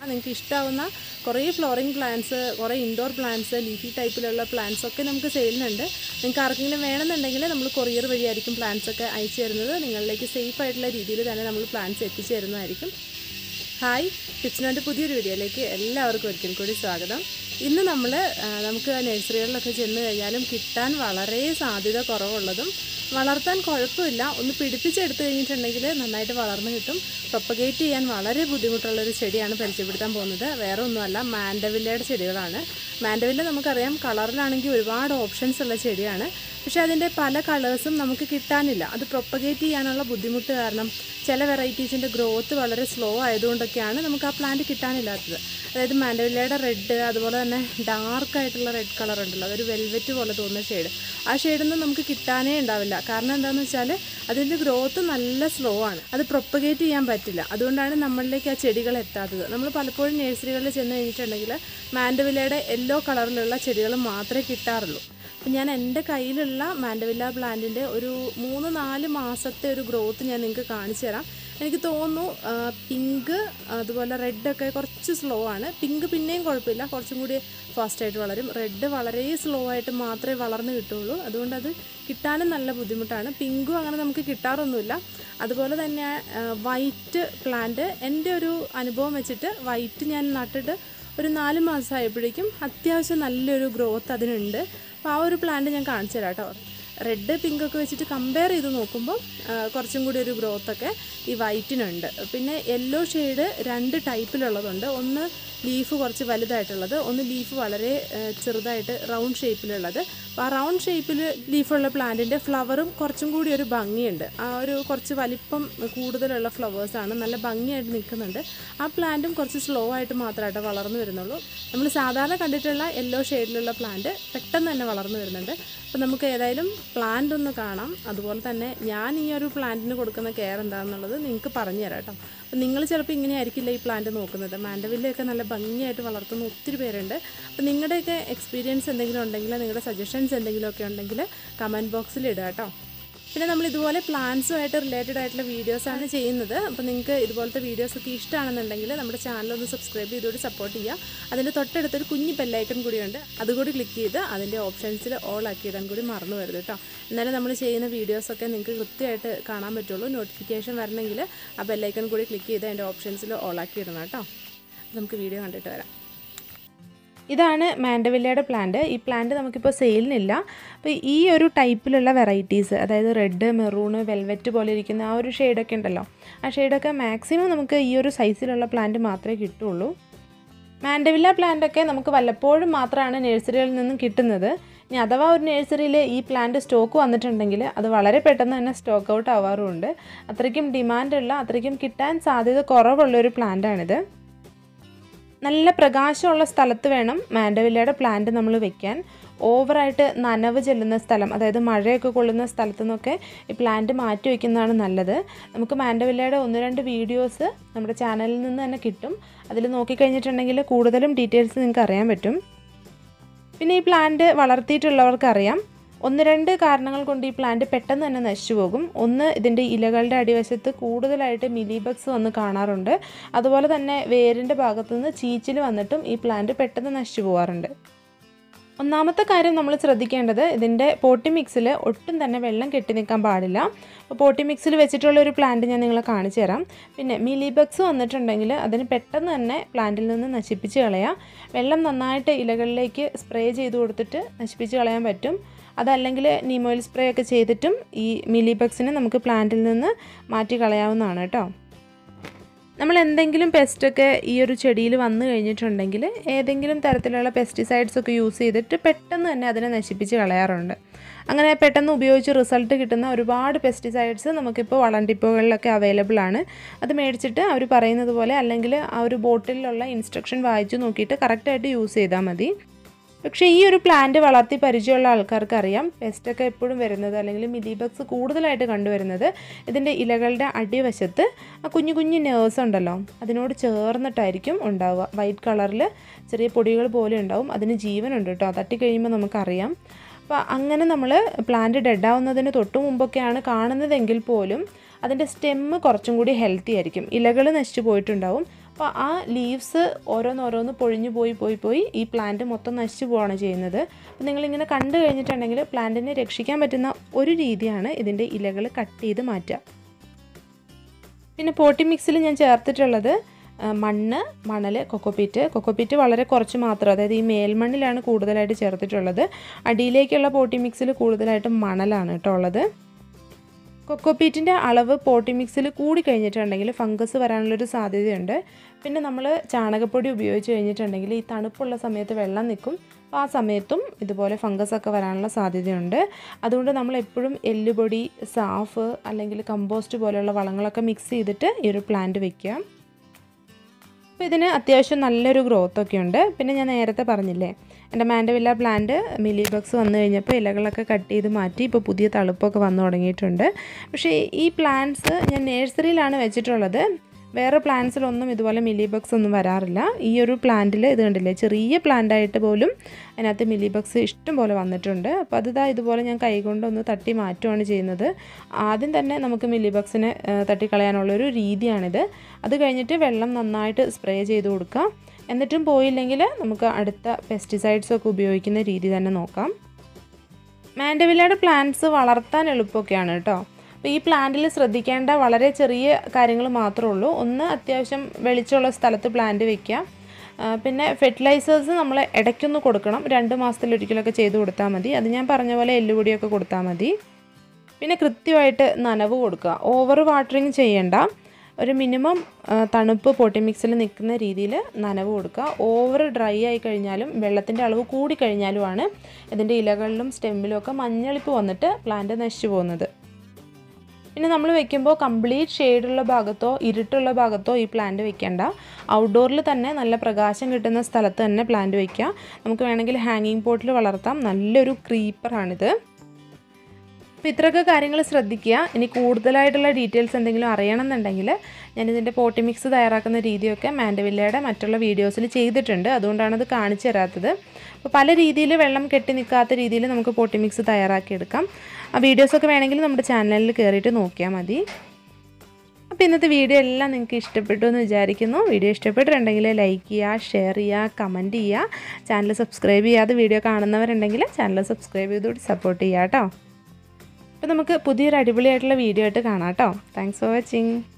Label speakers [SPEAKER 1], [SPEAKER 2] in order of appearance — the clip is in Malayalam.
[SPEAKER 1] നിങ്ങൾക്ക് ഇഷ്ടമാവുന്ന കുറേ ഫ്ലോറിംഗ് പ്ലാന്റ്സ് കുറേ ഇൻഡോർ പ്ലാന്റ്സ് ലീഫി ടൈപ്പിലുള്ള പ്ലാന്റ്സ് ഒക്കെ നമുക്ക് സെയിലിനുണ്ട് നിങ്ങൾക്ക് ആർക്കെങ്കിലും വേണമെന്നുണ്ടെങ്കിൽ നമ്മൾ കൊറിയർ വഴിയായിരിക്കും പ്ലാന്റ്സ് ഒക്കെ അയച്ചു തരുന്നത് നിങ്ങളിലേക്ക് സേഫ് ആയിട്ടുള്ള രീതിയിൽ തന്നെ നമ്മൾ പ്ലാന്റ്സ് എത്തിച്ചു തരുന്നതായിരിക്കും ഹായ് ടിപ്സിനോൻ്റെ പുതിയൊരു വീഡിയോയിലേക്ക് എല്ലാവർക്കും ഒരിക്കൽ കൂടി സ്വാഗതം ഇന്ന് നമ്മൾ നമുക്ക് നഴ്സറികളിലൊക്കെ ചെന്ന് കഴിഞ്ഞാലും കിട്ടാൻ വളരെ സാധ്യത കുറവുള്ളതും വളർത്താൻ കുഴപ്പമില്ല ഒന്ന് പിടിപ്പിച്ചെടുത്തു കഴിഞ്ഞിട്ടുണ്ടെങ്കിൽ നന്നായിട്ട് വളർന്നു കിട്ടും പ്രൊപ്പഗേറ്റ് ചെയ്യാൻ വളരെ ബുദ്ധിമുട്ടുള്ളൊരു ചെടിയാണ് പരിചയപ്പെടുത്താൻ പോകുന്നത് വേറെ ഒന്നുമല്ല മാൻഡവില്ലയുടെ ചെടികളാണ് മാൻഡവില്ല നമുക്കറിയാം കളറിലാണെങ്കിൽ ഒരുപാട് ഓപ്ഷൻസ് ഉള്ള ചെടിയാണ് പക്ഷേ അതിൻ്റെ പല കളേഴ്സും നമുക്ക് കിട്ടാനില്ല അത് പ്രൊപ്പഗേറ്റ് ചെയ്യാനുള്ള ബുദ്ധിമുട്ട് കാരണം ചില വെറൈറ്റീസിൻ്റെ ഗ്രോത്ത് വളരെ സ്ലോ ആയതുകൊണ്ടൊക്കെയാണ് നമുക്ക് ആ പ്ലാന്റ് കിട്ടാനില്ലാത്തത് അതായത് മാൻഡവില്ലയുടെ റെഡ് അതുപോലെ തന്നെ ഡാർക്ക് ആയിട്ടുള്ള റെഡ് കളർ ഉണ്ടല്ലോ അതൊരു വെൽവെറ്റ് പോലെ തോന്നുന്ന ഷെയ്ഡ് ആ ഷെയ്ഡൊന്നും നമുക്ക് കിട്ടാനേ ഉണ്ടാവില്ല കാരണം എന്താണെന്ന് വെച്ചാൽ അതിൻ്റെ ഗ്രോത്ത് നല്ല സ്ലോ ആണ് അത് പ്രൊപ്പഗേറ്റ് ചെയ്യാൻ പറ്റില്ല അതുകൊണ്ടാണ് നമ്മളിലേക്ക് ആ ചെടികൾ എത്താത്തത് നമ്മൾ പലപ്പോഴും നഴ്സറികളിൽ ചെന്ന് കഴിഞ്ഞിട്ടുണ്ടെങ്കിൽ മാൻഡവില്ലയുടെ യെല്ലോ കളറിലുള്ള ചെടികൾ മാത്രമേ കിട്ടാറുള്ളൂ അപ്പം ഞാൻ എൻ്റെ കയ്യിലുള്ള മാൻഡവില്ല പ്ലാന്റിൻ്റെ ഒരു മൂന്ന് നാല് മാസത്തെ ഒരു ഗ്രോത്ത് ഞാൻ നിങ്ങൾക്ക് കാണിച്ചു തരാം എനിക്ക് തോന്നുന്നു പിങ്ക് അതുപോലെ റെഡൊക്കെ കുറച്ച് സ്ലോ ആണ് പിങ്ക് പിന്നെയും കുഴപ്പമില്ല കുറച്ചും കൂടി ഫാസ്റ്റായിട്ട് വളരും റെഡ് വളരെ സ്ലോ ആയിട്ട് മാത്രമേ വളർന്ന് കിട്ടുള്ളൂ അതുകൊണ്ട് അത് കിട്ടാനും നല്ല ബുദ്ധിമുട്ടാണ് പിങ്കും അങ്ങനെ നമുക്ക് കിട്ടാറൊന്നുമില്ല അതുപോലെ തന്നെ വൈറ്റ് പ്ലാന്റ് എൻ്റെ ഒരു അനുഭവം വെച്ചിട്ട് വൈറ്റ് ഞാൻ നട്ടിട്ട് ഒരു നാല് മാസമായപ്പോഴേക്കും അത്യാവശ്യം നല്ലൊരു ഗ്രോത്ത് അതിനുണ്ട് അപ്പോൾ ആ ഒരു പ്ലാന്റ് ഞാൻ കാണിച്ചു തരാം കേട്ടോ റെഡ് പിങ്ക് ഒക്കെ വെച്ചിട്ട് കമ്പയർ ചെയ്ത് നോക്കുമ്പോൾ കുറച്ചും കൂടി ഒരു ഗ്രോത്ത് ഒക്കെ ഈ വൈറ്റിനുണ്ട് പിന്നെ യെല്ലോ ഷെയ്ഡ് രണ്ട് ടൈപ്പിലുള്ളതുണ്ട് ഒന്ന് ലീഫ് കുറച്ച് വലുതായിട്ടുള്ളത് ഒന്ന് ലീഫ് വളരെ ചെറുതായിട്ട് റൗണ്ട് ഷേപ്പിലുള്ളത് അപ്പോൾ ആ റൗണ്ട് ഷേപ്പിൽ ലീഫുള്ള പ്ലാന്റിൻ്റെ ഫ്ലവറും കുറച്ചും കൂടി ഒരു ഭംഗിയുണ്ട് ആ ഒരു കുറച്ച് വലിപ്പം കൂടുതലുള്ള ഫ്ലവേഴ്സാണ് നല്ല ഭംഗിയായിട്ട് നിൽക്കുന്നുണ്ട് ആ പ്ലാന്റും കുറച്ച് സ്ലോ ആയിട്ട് മാത്രമായിട്ട് വളർന്നു വരുന്നുള്ളൂ നമ്മൾ സാധാരണ കണ്ടിട്ടുള്ള യെല്ലോ ഷെയ്ഡിലുള്ള പ്ലാന്റ് പെട്ടെന്ന് തന്നെ വളർന്നു വരുന്നുണ്ട് അപ്പോൾ നമുക്ക് ഏതായാലും പ്ലാന്റ് ഒന്ന് കാണാം അതുപോലെ തന്നെ ഞാൻ ഈ ഒരു പ്ലാന്റിന് കൊടുക്കുന്ന കെയർ എന്താണെന്നുള്ളത് നിങ്ങൾക്ക് പറഞ്ഞു തരാം കേട്ടോ അപ്പോൾ നിങ്ങൾ ചിലപ്പോൾ ഇങ്ങനെ ആയിരിക്കില്ല ഈ പ്ലാന്റ് നോക്കുന്നത് മാൻഡവില്ലയൊക്കെ നല്ല ഭംഗിയായിട്ട് വളർത്തുന്ന ഒത്തിരി പേരുണ്ട് അപ്പോൾ നിങ്ങളുടെയൊക്കെ എക്സ്പീരിയൻസ് എന്തെങ്കിലും ഉണ്ടെങ്കിൽ നിങ്ങളുടെ സജഷൻസ് എന്തെങ്കിലുമൊക്കെ ഉണ്ടെങ്കിൽ കമൻറ്റ് ബോക്സിൽ ഇടുക കേട്ടോ പിന്നെ നമ്മൾ ഇതുപോലെ പ്ലാൻസുമായിട്ട് റിലേറ്റഡ് ആയിട്ടുള്ള വീഡിയോസാണ് ചെയ്യുന്നത് അപ്പോൾ നിങ്ങൾക്ക് ഇതുപോലത്തെ വീഡിയോസൊക്കെ ഇഷ്ടമാണെന്നുണ്ടെങ്കിൽ നമ്മുടെ ചാനൽ ഒന്ന് സബ്സ്ക്രൈബ് ചെയ്തുകൊണ്ട് സപ്പോർട്ട് ചെയ്യുക അതിൻ്റെ തൊട്ടടുത്തൊരു കുഞ്ഞ് ബെല്ലൈക്കൺ കൂടിയുണ്ട് അതുകൂടി ക്ലിക്ക് ചെയ്ത് അതിൻ്റെ ഓപ്ഷൻസിൽ ഓൾ ആക്കിയിടാൻ കൂടി മറന്നു വരുത് കേട്ടോ എന്നാലും നമ്മൾ ചെയ്യുന്ന വീഡിയോസൊക്കെ നിങ്ങൾക്ക് കൃത്യമായിട്ട് കാണാൻ പറ്റുള്ളൂ നോട്ടിഫിക്കേഷൻ വരണമെങ്കിൽ ആ ബെല്ലൈക്കൺ കൂടി ക്ലിക്ക് ചെയ്ത് അതിൻ്റെ ഓപ്ഷൻസിൽ ഓൾ ആക്കി ഇടണം കേട്ടോ നമുക്ക് വീഡിയോ കണ്ടിട്ട് വരാം ഇതാണ് മാൻഡവില്ലയുടെ പ്ലാന്റ് ഈ പ്ലാന്റ് നമുക്കിപ്പോൾ സെയിലിനില്ല അപ്പോൾ ഈ ഒരു ടൈപ്പിലുള്ള വെറൈറ്റീസ് അതായത് റെഡ് മെറൂണ് വെൽവെറ്റ് പോലെ ഇരിക്കുന്ന ആ ഒരു ഷെയ്ഡൊക്കെ ഉണ്ടല്ലോ ആ ഷെയ്ഡൊക്കെ മാക്സിമം നമുക്ക് ഈ ഒരു സൈസിലുള്ള പ്ലാന്റ് മാത്രമേ കിട്ടുള്ളൂ മാൻഡവില്ല പ്ലാന്റൊക്കെ നമുക്ക് വല്ലപ്പോഴും മാത്രമാണ് നഴ്സറികളിൽ നിന്നും കിട്ടുന്നത് ഇനി അഥവാ ഒരു നഴ്സറിയിൽ ഈ പ്ലാന്റ് സ്റ്റോക്ക് വന്നിട്ടുണ്ടെങ്കിൽ അത് വളരെ പെട്ടെന്ന് തന്നെ സ്റ്റോക്ക് ഔട്ട് ആവാറുമുണ്ട് അത്രയ്ക്കും ഡിമാൻഡുള്ള അത്രയ്ക്കും കിട്ടാൻ സാധ്യത കുറവുള്ള ഒരു പ്ലാന്റാണിത് നല്ല പ്രകാശമുള്ള സ്ഥലത്ത് വേണം മാൻഡവില്ലയുടെ പ്ലാന്റ് നമ്മൾ വെക്കാൻ ഓവറായിട്ട് നനവ് ചെല്ലുന്ന സ്ഥലം അതായത് മഴയൊക്കെ കൊള്ളുന്ന സ്ഥലത്തു നിന്നൊക്കെ ഈ പ്ലാന്റ് മാറ്റി വയ്ക്കുന്നതാണ് നല്ലത് നമുക്ക് മാൻഡവില്ലയുടെ ഒന്ന് രണ്ട് വീഡിയോസ് നമ്മുടെ ചാനലിൽ നിന്ന് തന്നെ കിട്ടും അതിൽ നോക്കിക്കഴിഞ്ഞിട്ടുണ്ടെങ്കിൽ കൂടുതലും ഡീറ്റെയിൽസ് നിങ്ങൾക്ക് അറിയാൻ പറ്റും പിന്നെ ഈ പ്ലാന്റ് വളർത്തിയിട്ടുള്ളവർക്കറിയാം ഒന്ന് രണ്ട് കാരണങ്ങൾ കൊണ്ട് ഈ പ്ലാന്റ് പെട്ടെന്ന് തന്നെ നശിച്ചു പോകും ഒന്ന് ഇതിൻ്റെ ഇലകളുടെ അടിവശത്ത് കൂടുതലായിട്ട് മിലിബഗ്സ് വന്ന് കാണാറുണ്ട് അതുപോലെ തന്നെ വേരിൻ്റെ ഭാഗത്തു നിന്ന് ചീച്ചിൽ വന്നിട്ടും ഈ പ്ലാന്റ് പെട്ടെന്ന് നശിച്ചു പോകാറുണ്ട് ഒന്നാമത്തെ കാര്യം നമ്മൾ ശ്രദ്ധിക്കേണ്ടത് ഇതിൻ്റെ പോട്ടി മിക്സിൽ ഒട്ടും തന്നെ വെള്ളം കെട്ടി നിൽക്കാൻ പാടില്ല അപ്പോൾ പോട്ടി മിക്സിൽ വെച്ചിട്ടുള്ള ഒരു പ്ലാന്റ് ഞാൻ നിങ്ങളെ കാണിച്ചു തരാം പിന്നെ മിലിബഗ്സ് വന്നിട്ടുണ്ടെങ്കിൽ അതിന് പെട്ടെന്ന് തന്നെ പ്ലാന്റിൽ നിന്ന് നശിപ്പിച്ച് കളയാം വെള്ളം നന്നായിട്ട് ഇലകളിലേക്ക് സ്പ്രേ ചെയ്ത് കൊടുത്തിട്ട് നശിപ്പിച്ച് കളയാൻ പറ്റും അതല്ലെങ്കിൽ നീമോയിൽ സ്പ്രേ ഒക്കെ ചെയ്തിട്ടും ഈ മിലിബഗ്സിനെ നമുക്ക് പ്ലാന്റിൽ നിന്ന് മാറ്റി കളയാവുന്നതാണ് കേട്ടോ നമ്മൾ എന്തെങ്കിലും പെസ്റ്റൊക്കെ ഈ ഒരു ചെടിയിൽ വന്നു കഴിഞ്ഞിട്ടുണ്ടെങ്കിൽ ഏതെങ്കിലും തരത്തിലുള്ള പെസ്റ്റിസൈഡ്സ് ഒക്കെ യൂസ് ചെയ്തിട്ട് പെട്ടെന്ന് തന്നെ അതിനെ നശിപ്പിച്ച് കളയാറുണ്ട് അങ്ങനെ പെട്ടെന്ന് ഉപയോഗിച്ച് റിസൾട്ട് കിട്ടുന്ന ഒരുപാട് പെസ്റ്റിസൈഡ്സ് നമുക്കിപ്പോൾ വളണ്ടിപ്പുകളിലൊക്കെ അവൈലബിൾ ആണ് അത് മേടിച്ചിട്ട് അവർ പറയുന്നത് പോലെ അല്ലെങ്കിൽ ആ ഒരു ബോട്ടിലുള്ള ഇൻസ്ട്രക്ഷൻ വായിച്ചു നോക്കിയിട്ട് കറക്റ്റായിട്ട് യൂസ് ചെയ്താൽ മതി പക്ഷേ ഈ ഒരു പ്ലാന്റ് വളർത്തി പരിചയമുള്ള ആൾക്കാർക്ക് അറിയാം പെസ്റ്റൊക്കെ എപ്പോഴും വരുന്നത് അല്ലെങ്കിൽ മിലിബഗ്സ് കൂടുതലായിട്ട് കണ്ടുവരുന്നത് ഇതിൻ്റെ ഇലകളുടെ അടിവശത്ത് ആ കുഞ്ഞു കുഞ്ഞു നേഴ്സ് ഉണ്ടല്ലോ അതിനോട് ചേർന്നിട്ടായിരിക്കും ഉണ്ടാവുക വൈറ്റ് കളറിൽ ചെറിയ പൊടികൾ പോലെ ഉണ്ടാവും അതിന് ജീവനുണ്ട് കേട്ടോ തട്ടിക്കഴിയുമ്പോൾ നമുക്കറിയാം അപ്പോൾ അങ്ങനെ നമ്മൾ പ്ലാന്റ് ഡെഡാവുന്നതിന് തൊട്ട് മുമ്പൊക്കെയാണ് കാണുന്നതെങ്കിൽ പോലും അതിൻ്റെ സ്റ്റെമ്മ് കുറച്ചും കൂടി ഹെൽത്തി ആയിരിക്കും ഇലകൾ നശിച്ചു പോയിട്ടുണ്ടാവും അപ്പോൾ ആ ലീവ്സ് ഓരോന്നോരോന്ന് പൊഴിഞ്ഞു പോയി പോയി പോയി ഈ പ്ലാന്റ് മൊത്തം നശിച്ചു പോവാണ് ചെയ്യുന്നത് അപ്പോൾ നിങ്ങളിങ്ങനെ കണ്ടു കഴിഞ്ഞിട്ടുണ്ടെങ്കിൽ പ്ലാന്റിനെ രക്ഷിക്കാൻ പറ്റുന്ന ഒരു രീതിയാണ് ഇതിൻ്റെ ഇലകൾ കട്ട് ചെയ്ത് മാറ്റുക പിന്നെ പോട്ടി മിക്സിൽ ഞാൻ ചേർത്തിട്ടുള്ളത് ആ, മണ്ണ് മണൽ കൊക്കോപ്പീറ്റ് കൊക്കോപ്പീറ്റ് വളരെ കുറച്ച് മാത്രം അതായത് ഈ മേൽമണ്ണിലാണ് കൂടുതലായിട്ട് ചേർത്തിട്ടുള്ളത് അടിയിലേക്കുള്ള പോട്ടി മിക്സിൽ കൂടുതലായിട്ട് മണലാണ് കേട്ടോ ഉള്ളത് കൊക്കോപ്പീറ്റിൻ്റെ അളവ് പോട്ടി മിക്സിൽ കൂടി കഴിഞ്ഞിട്ടുണ്ടെങ്കിൽ ഫംഗസ് വരാനുള്ളൊരു സാധ്യതയുണ്ട് പിന്നെ നമ്മൾ ചാണകപ്പൊടി ഉപയോഗിച്ച് കഴിഞ്ഞിട്ടുണ്ടെങ്കിൽ ഈ തണുപ്പുള്ള സമയത്ത് വെള്ളം നിൽക്കും അപ്പോൾ ആ സമയത്തും ഇതുപോലെ ഫംഗസ് ഒക്കെ വരാനുള്ള സാധ്യതയുണ്ട് അതുകൊണ്ട് നമ്മൾ എപ്പോഴും എല്ലുപൊടി സാഫ് അല്ലെങ്കിൽ കമ്പോസ്റ്റ് പോലെയുള്ള വളങ്ങളൊക്കെ മിക്സ് ചെയ്തിട്ട് ഈ ഒരു പ്ലാന്റ് വെക്കുക അപ്പോൾ ഇതിന് അത്യാവശ്യം നല്ലൊരു ഗ്രോത്ത് ഒക്കെ ഉണ്ട് പിന്നെ ഞാൻ നേരത്തെ പറഞ്ഞില്ലേ എൻ്റെ മാൻഡവില്ല പ്ലാന്റ് മിലി ബഗ്സ് വന്നു കഴിഞ്ഞപ്പോൾ ഇലകളൊക്കെ കട്ട് ചെയ്ത് മാറ്റി ഇപ്പോൾ പുതിയ തളുപ്പൊക്കെ വന്നു തുടങ്ങിയിട്ടുണ്ട് പക്ഷേ ഈ പ്ലാന്റ്സ് ഞാൻ നേഴ്സറിയിലാണ് വെച്ചിട്ടുള്ളത് വേറെ പ്ലാന്റ്സിലൊന്നും ഇതുപോലെ മിലി ബഗ്സ് ഒന്നും വരാറില്ല ഈ ഒരു പ്ലാന്റിൽ ഇത് കണ്ടില്ലേ ചെറിയ plant ആയിട്ട് പോലും അതിനകത്ത് മിലി ബഗ്സ് ഇഷ്ടം പോലെ വന്നിട്ടുണ്ട് അപ്പോൾ അത് ഇതാ ഇതുപോലെ ഞാൻ കൈകൊണ്ടൊന്ന് തട്ടി മാറ്റുകയാണ് ചെയ്യുന്നത് ആദ്യം തന്നെ നമുക്ക് മിലി ബഗ്സിനെ തട്ടിക്കളയാനുള്ളൊരു രീതിയാണിത് അത് കഴിഞ്ഞിട്ട് വെള്ളം നന്നായിട്ട് സ്പ്രേ ചെയ്ത് കൊടുക്കാം എന്നിട്ടും പോയില്ലെങ്കിൽ നമുക്ക് അടുത്ത പെസ്റ്റിസൈഡ്സ് ഒക്കെ ഉപയോഗിക്കുന്ന രീതി തന്നെ നോക്കാം മാൻഡവില്ലയുടെ പ്ലാന്റ്സ് വളർത്താൻ എളുപ്പമൊക്കെയാണ് കേട്ടോ അപ്പോൾ ഈ പ്ലാന്റിൽ ശ്രദ്ധിക്കേണ്ട വളരെ ചെറിയ കാര്യങ്ങൾ മാത്രമേ ഉള്ളൂ ഒന്ന് അത്യാവശ്യം വെളിച്ചമുള്ള സ്ഥലത്ത് പ്ലാന്റ് വെക്കുക ആ, പിന്നെ ഫെർട്ടിലൈസേഴ്സ് നമ്മൾ ഇടയ്ക്കൊന്ന് കൊടുക്കണം രണ്ട് മാസത്തിലൊരിക്കലൊക്കെ ചെയ്ത് കൊടുത്താൽ മതി അത് ഞാൻ പറഞ്ഞ പോലെ എല്ലുപൊടിയൊക്കെ കൊടുത്താൽ മതി പിന്നെ കൃത്യമായിട്ട് നനവ് കൊടുക്കുക ഓവർ വാട്ടറിങ് ചെയ്യണ്ട ഒരു മിനിമം ആ, തണുപ്പ് പൊട്ടി മിക്സിൽ നിൽക്കുന്ന രീതിയിൽ നനവ് കൊടുക്കുക ഓവർ ഡ്രൈ ആയി കഴിഞ്ഞാലും വെള്ളത്തിൻ്റെ അളവ് കൂടി കഴിഞ്ഞാലുമാണ് ഇതിൻ്റെ ഇലകളിലും സ്റ്റെമ്മിലും ഒക്കെ മഞ്ഞളിപ്പ് വന്നിട്ട് പ്ലാന്റ് നശിച്ചു പോകുന്നത് പിന്നെ നമ്മൾ വെക്കുമ്പോൾ കംപ്ലീറ്റ് ഷെയ്ഡുള്ള ഭാഗത്തോ ഇരുട്ടുള്ള ഭാഗത്തോ ഈ പ്ലാന്റ് വെക്കേണ്ട ഔട്ട്ഡോറിൽ തന്നെ നല്ല പ്രകാശം കിട്ടുന്ന സ്ഥലത്ത് തന്നെ പ്ലാന്റ് വെക്കുക നമുക്ക് വേണമെങ്കിൽ ഹാങ്ങിങ് പോട്ടിൽ വളർത്താം നല്ലൊരു ക്രീപ്പറാണിത് അപ്പോൾ ഇത്രയൊക്കെ കാര്യങ്ങൾ ശ്രദ്ധിക്കുക ഇനി കൂടുതലായിട്ടുള്ള ഡീറ്റെയിൽസ് എന്തെങ്കിലും അറിയണമെന്നുണ്ടെങ്കിൽ ഞാനിതിൻ്റെ പോട്ടി മിക്സ് തയ്യാറാക്കുന്ന രീതിയൊക്കെ മാൻഡവില്ലയുടെ മറ്റുള്ള വീഡിയോസിൽ ചെയ്തിട്ടുണ്ട് അതുകൊണ്ടാണ് അത് കാണിച്ചു തരാത്തത് അപ്പോൾ പല രീതിയിൽ വെള്ളം കെട്ടി നിൽക്കാത്ത രീതിയിൽ നമുക്ക് പോട്ടി മിക്സ് തയ്യാറാക്കിയെടുക്കാം ആ വീഡിയോസൊക്കെ വേണമെങ്കിൽ നമ്മുടെ ചാനലിൽ കയറിയിട്ട് നോക്കിയാൽ മതി അപ്പോൾ ഇന്നത്തെ വീഡിയോ എല്ലാം നിങ്ങൾക്ക് ഇഷ്ടപ്പെട്ടു എന്ന് വിചാരിക്കുന്നു വീഡിയോ ഇഷ്ടപ്പെട്ടിട്ടുണ്ടെങ്കിൽ ലൈക്ക് ചെയ്യുക ഷെയർ ചെയ്യുക കമൻറ്റ് ചെയ്യുക ചാനൽ സബ്സ്ക്രൈബ് ചെയ്യാതെ വീഡിയോ കാണുന്നവരുണ്ടെങ്കിൽ ചാനൽ സബ്സ്ക്രൈബ് ചെയ്തുകൂടി സപ്പോർട്ട് ചെയ്യുക കേട്ടോ അപ്പോൾ നമുക്ക് പുതിയൊരു അടിപൊളിയായിട്ടുള്ള വീഡിയോ ആയിട്ട് കാണാം കേട്ടോ താങ്ക്സ് ഫോർ വാച്ചിങ്